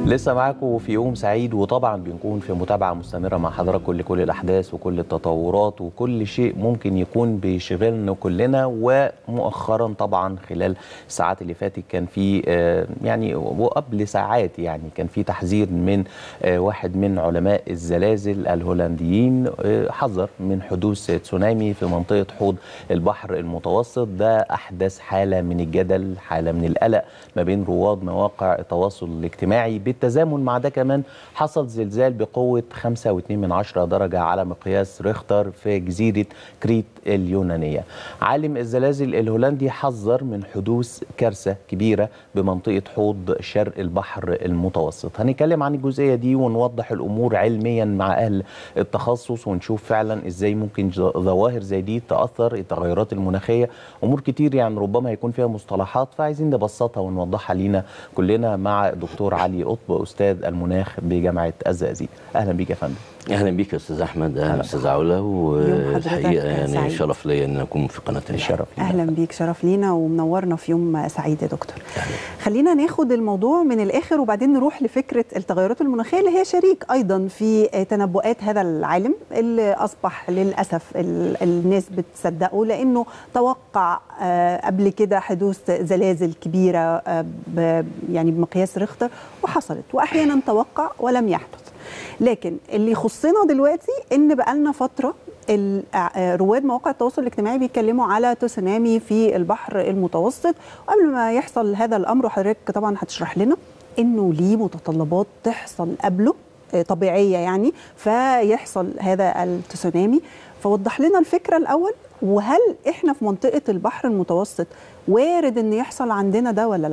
لسه معاكم في يوم سعيد وطبعا بنكون في متابعه مستمره مع حضراتكم لكل الاحداث وكل التطورات وكل شيء ممكن يكون بيشغلنا كلنا ومؤخرا طبعا خلال الساعات اللي فاتت كان في آه، يعني وقبل ساعات يعني كان في تحذير من آه، واحد من علماء الزلازل الهولنديين آه، حذر من حدوث تسونامي في منطقه حوض البحر المتوسط ده احدث حاله من الجدل حاله من القلق ما بين رواد مواقع التواصل الاجتماعي بالتزامن مع ده كمان حصل زلزال بقوة 5.2 من عشرة درجة على مقياس ريختر في جزيرة كريت اليونانية عالم الزلازل الهولندي حذر من حدوث كارثة كبيرة بمنطقة حوض شرق البحر المتوسط هنتكلم عن الجزئية دي ونوضح الأمور علميا مع أهل التخصص ونشوف فعلا إزاي ممكن ظواهر زي دي تأثر التغيرات المناخية أمور كتير يعني ربما يكون فيها مصطلحات فعايزين نبسطها ونوضحها لينا كلنا مع دكتور علي قطب أستاذ المناخ بجامعة الزقازيق أهلا بيك يا فندم اهلا بيك يا استاذ احمد اهلا استاذ علا يوم حضرتك والحقيقه يعني سعيد. شرف ليا ان اكون في قناه النهار. الشرف لينا. اهلا بيك شرف لينا ومنورنا في يوم سعيد يا دكتور خلينا ناخد الموضوع من الاخر وبعدين نروح لفكره التغيرات المناخيه اللي هي شريك ايضا في تنبؤات هذا العالم اللي اصبح للاسف ال- الناس بتصدقه لانه توقع آه، قبل كده حدوث زلازل كبيره آه، ب- يعني بمقياس ريختر وحصلت واحيانا توقع ولم يحدث لكن اللي يخصنا دلوقتي ان بقالنا فتره ال- آه، رواد مواقع التواصل الاجتماعي بيتكلموا على تسونامي في البحر المتوسط وقبل ما يحصل هذا الامر وحضرتك طبعا هتشرح لنا انه ليه متطلبات تحصل قبله آه، طبيعيه يعني فيحصل هذا التسونامي فوضح لنا الفكره الاول وهل احنا في منطقه البحر المتوسط وارد ان يحصل عندنا ده ولا لا؟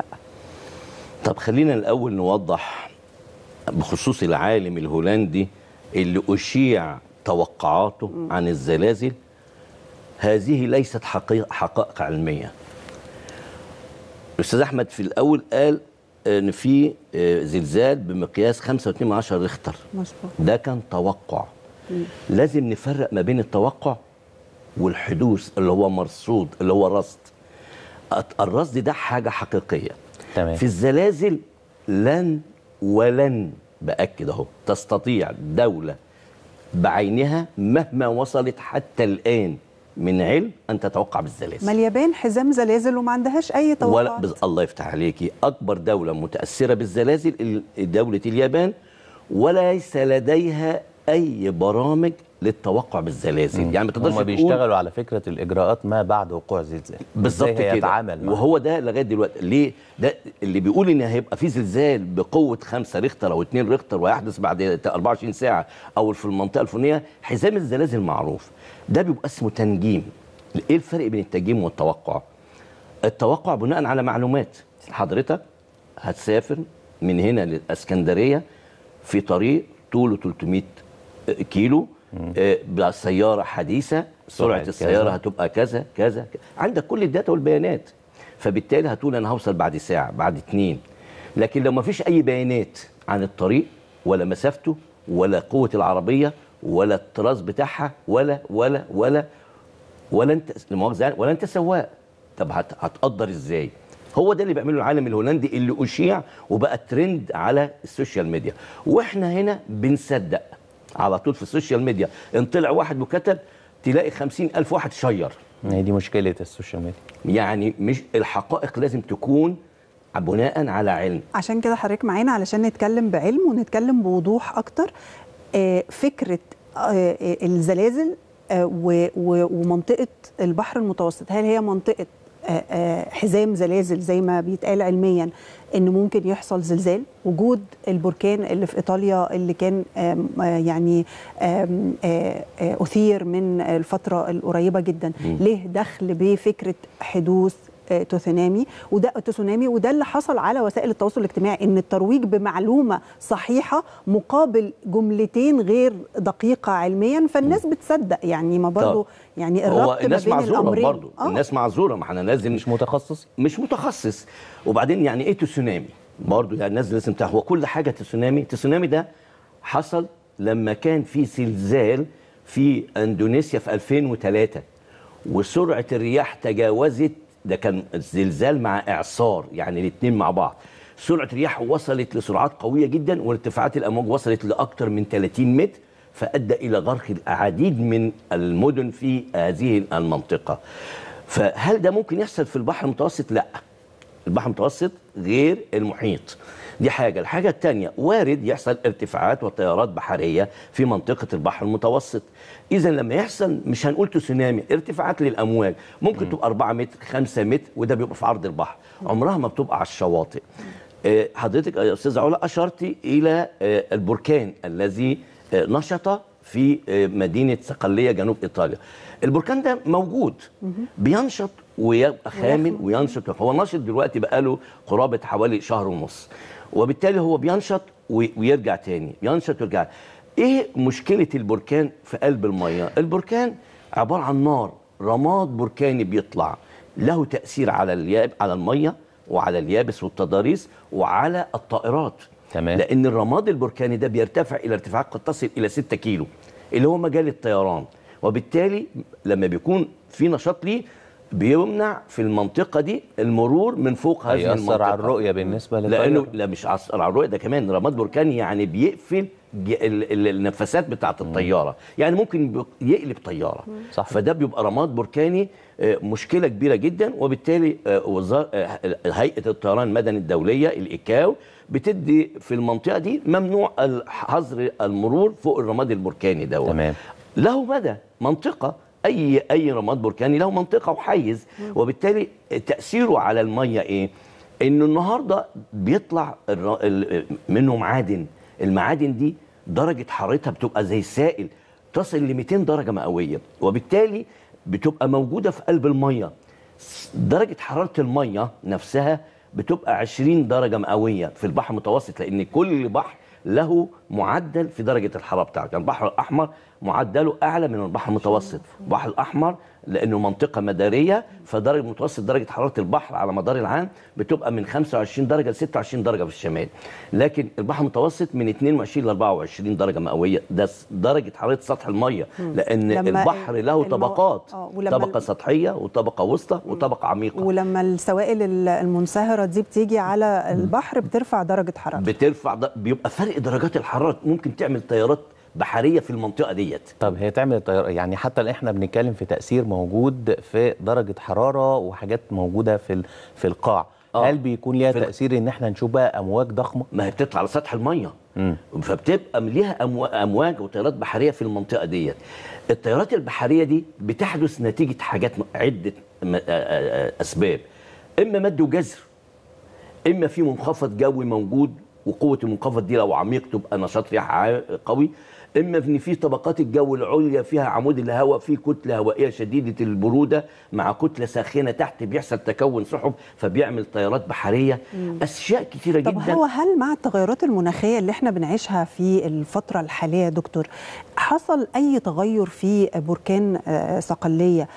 طب خلينا الاول نوضح بخصوص العالم الهولندي اللي اشيع توقعاته عن الزلازل هذه ليست حقيقة حقائق علميه الاستاذ احمد في الاول قال ان في آه، زلزال بمقياس 5.2 ريختر مظبوط ده كان توقع لازم نفرق ما بين التوقع والحدوث اللي هو مرصود اللي هو رصد الت- الرصد ده حاجه حقيقيه تمام. في الزلازل لن ولن باكد اهو تستطيع دوله بعينها مهما وصلت حتى الان من علم ان تتوقع بالزلازل ما اليابان حزام زلازل وما عندهاش اي توقعات ولا بز... الله يفتح عليكي اكبر دوله متاثره بالزلازل ال- دوله اليابان وليس لديها اي برامج للتوقع بالزلازل يعني ما تقدرش هم تقول بيشتغلوا على فكرة الإجراءات ما بعد وقوع زلزال بالظبط إزاي كده هيتعامل معاه. وهو ده لغايه دلوقتي ليه ده اللي بيقول ان هيبقى في زلزال بقوه 5 ريختر او 2 ريختر ويحدث بعد 24 ساعه او في المنطقه الفلانيه حزام الزلازل معروف ده بيبقى اسمه تنجيم ايه الفرق بين التنجيم والتوقع التوقع بناء على معلومات حضرتك هتسافر من هنا للاسكندريه في طريق طوله 300 كيلو آه، بسياره حديثه سرعة سرعه كذا. السياره هتبقى كذا كذا كذا. عندك كل الداتا والبيانات فبالتالي هتقول انا هوصل بعد ساعه بعد اتنين لكن لو ما فيش اي بيانات عن الطريق ولا مسافته ولا قوه العربيه ولا الطراز بتاعها ولا ولا ولا ولا انت لا مؤاخذة يعني، ولا انت سواق طب هت- هتقدر ازاي هو ده اللي بيعمله العالم الهولندي اللي اشيع وبقى ترند على السوشيال ميديا واحنا هنا بنصدق على طول في السوشيال ميديا ان طلع واحد وكتب تلاقي خمسين ألف واحد شير هي دي مشكلة السوشيال ميديا يعني مش الحقائق لازم تكون بناء على علم عشان كده حضرتك معانا علشان نتكلم بعلم ونتكلم بوضوح اكتر آه، فكره آه، آه، الزلازل آه، و- و- ومنطقه البحر المتوسط هل هي منطقه آه، آه، حزام زلازل زي ما بيتقال علميا ان ممكن يحصل زلزال وجود البركان اللي في ايطاليا اللي كان آم، آه، يعني آم، آه، آه، اثير من الفتره القريبه جدا ليه دخل بفكره حدوث آه، تسونامي وده تسونامي وده اللي حصل على وسائل التواصل الاجتماعي ان الترويج بمعلومه صحيحه مقابل جملتين غير دقيقه علميا فالناس بتصدق يعني ما برضه طب. يعني هو الربط ما الناس بين معذوره الامرين برضه آه. الناس معذوره ما احنا لازم مش متخصص مش متخصص وبعدين يعني ايه تسونامي برضه يعني الناس لازم تعرف هو كل حاجه تسونامي التسونامي ده حصل لما كان في زلزال في اندونيسيا في 2003 وسرعه الرياح تجاوزت ده كان زلزال مع اعصار يعني الاثنين مع بعض سرعه الرياح وصلت لسرعات قويه جدا وارتفاعات الامواج وصلت لاكثر من 30 متر فادى الى غرق العديد من المدن في هذه المنطقه فهل ده ممكن يحصل في البحر المتوسط لا البحر المتوسط غير المحيط دي حاجة الحاجة الثانية وارد يحصل ارتفاعات وتيارات بحرية في منطقة البحر المتوسط إذا لما يحصل مش هنقول تسونامي ارتفاعات للأمواج ممكن تبقى 4 متر 5 متر وده بيبقى في عرض البحر عمرها ما بتبقى على الشواطئ آه، حضرتك يا أستاذ علا أشرتي إلى آه، البركان الذي آه، نشط في آه، مدينة صقلية جنوب إيطاليا البركان ده موجود بينشط ويبقى خامل وينشط هو نشط دلوقتي بقاله قرابة حوالي شهر ونص وبالتالي هو بينشط وي- ويرجع تاني ينشط ويرجع ايه مشكلة البركان في قلب المية البركان عبارة عن نار رماد بركاني بيطلع له تأثير على الياب على المية وعلى اليابس والتضاريس وعلى الطائرات تمام. لان الرماد البركاني ده بيرتفع الى ارتفاعات قد تصل الى 6 كيلو اللي هو مجال الطيران وبالتالي لما بيكون في نشاط ليه بيمنع في المنطقه دي المرور من فوق هذه هيأثر المنطقه على الرؤية بالنسبة لانه للطيارة لا مش عصر على الرؤيه ده كمان رماد بركاني يعني بيقفل ج- ال- ال- النفسات بتاعه الطياره يعني ممكن بي- يقلب طياره صح. فده بيبقى رماد بركاني آه، مشكله كبيره جدا وبالتالي آه، وزار آه، هيئه الطيران المدني الدوليه الايكاو بتدي في المنطقه دي ممنوع ال- حظر المرور فوق الرماد البركاني دوت تمام. له مدى منطقه اي اي رماد بركاني له منطقه وحيز وبالتالي تاثيره على الميه ايه انه النهارده بيطلع الر- ال- منه معادن المعادن دي درجه حرارتها بتبقى زي السائل تصل ل 200 درجه مئويه وبالتالي بتبقى موجوده في قلب الميه درجه حراره الميه نفسها بتبقى 20 درجه مئويه في البحر المتوسط لان كل بحر له معدل في درجه الحراره بتاعته يعني البحر الاحمر معدله اعلى من البحر المتوسط البحر الاحمر لانه منطقه مداريه فدرجه متوسط درجه حراره البحر على مدار العام بتبقى من 25 درجه ل 26 درجه في الشمال لكن البحر المتوسط من 22 ل 24 درجه مئويه ده س- درجه حراره سطح الميه لان لما البحر له المو- طبقات آه، ولما طبقه ال- سطحيه وطبقه وسطى وطبقه عميقه ولما السوائل ال- المنصهره دي بتيجي على البحر بترفع درجه حرارته بترفع ده بيبقى فرق درجات الحراره ممكن تعمل تيارات بحريه في المنطقه ديت طب هي تعمل الطيارة يعني حتى احنا بنتكلم في تأثير موجود في درجة حرارة وحاجات موجودة في ال- في القاع آه. هل بيكون ليها في ال- تأثير ان احنا نشوف بقى امواج ضخمة ما هي بتطلع على سطح الميه مم. فبتبقى ليها أموا- امواج وتيارات بحريه في المنطقه ديت التيارات البحريه دي بتحدث نتيجه حاجات م- عده م- آ- آ- آ- اسباب اما مد وجزر اما في منخفض جوي موجود وقوه المنخفض دي لو عميق تبقى نشاط رياح عا- قوي اما ان في طبقات الجو العليا فيها عمود الهواء في كتله هوائيه شديده البروده مع كتله ساخنه تحت بيحصل تكون سحب فبيعمل تيارات بحريه اشياء كتيره طب جدا هو هل مع التغيرات المناخيه اللي احنا بنعيشها في الفتره الحاليه يا دكتور حصل اي تغير في بركان آه، صقليه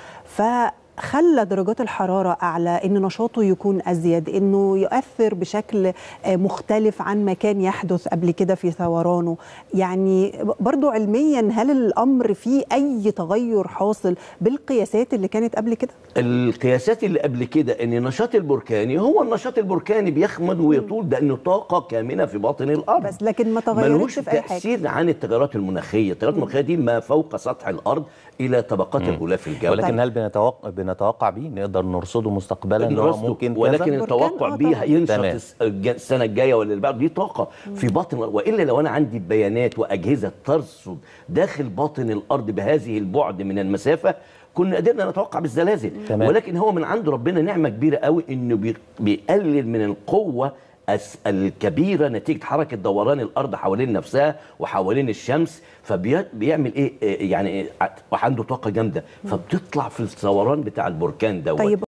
فخلى درجات الحراره اعلى ان نشاطه يكون ازيد انه يؤثر بشكل آه، مختلف عن ما كان يحدث قبل كده في ثورانه يعني برضو علميا هل الامر فيه اي تغير حاصل بالقياسات اللي كانت قبل كده القياسات اللي قبل كده ان النشاط البركاني هو النشاط البركاني بيخمد ويطول ده انه طاقه كامنه في باطن الارض بس لكن ما ملوش تغيرتش في اي حاجه تاثير عن التغيرات المناخيه التغيرات المناخيه دي ما فوق سطح الارض الى طبقات الغلاف الجوي ولكن هل بنتوقع بنتوقع بيه نقدر نرصده مستقبلا ان هو نرصده، ممكن كذا؟ ولكن بركان، التوقع آه بيه طبعاً. هينشط تمام. الس- الج- السنه الجايه ولا اللي بعد دي طاقه في باطن والا لو انا عندي بيانات واجهزه ترصد داخل باطن الارض بهذه البعد من المسافه كنا قدرنا نتوقع بالزلازل تمام. ولكن هو من عند ربنا نعمه كبيره قوي انه بي- بيقلل من القوه الس- الكبيره نتيجه حركه دوران الارض حوالين نفسها وحوالين الشمس فبيعمل ايه إيه يعني إيه ع- وعنده طاقه جامده فبتطلع في الثوران بتاع البركان دوت طيب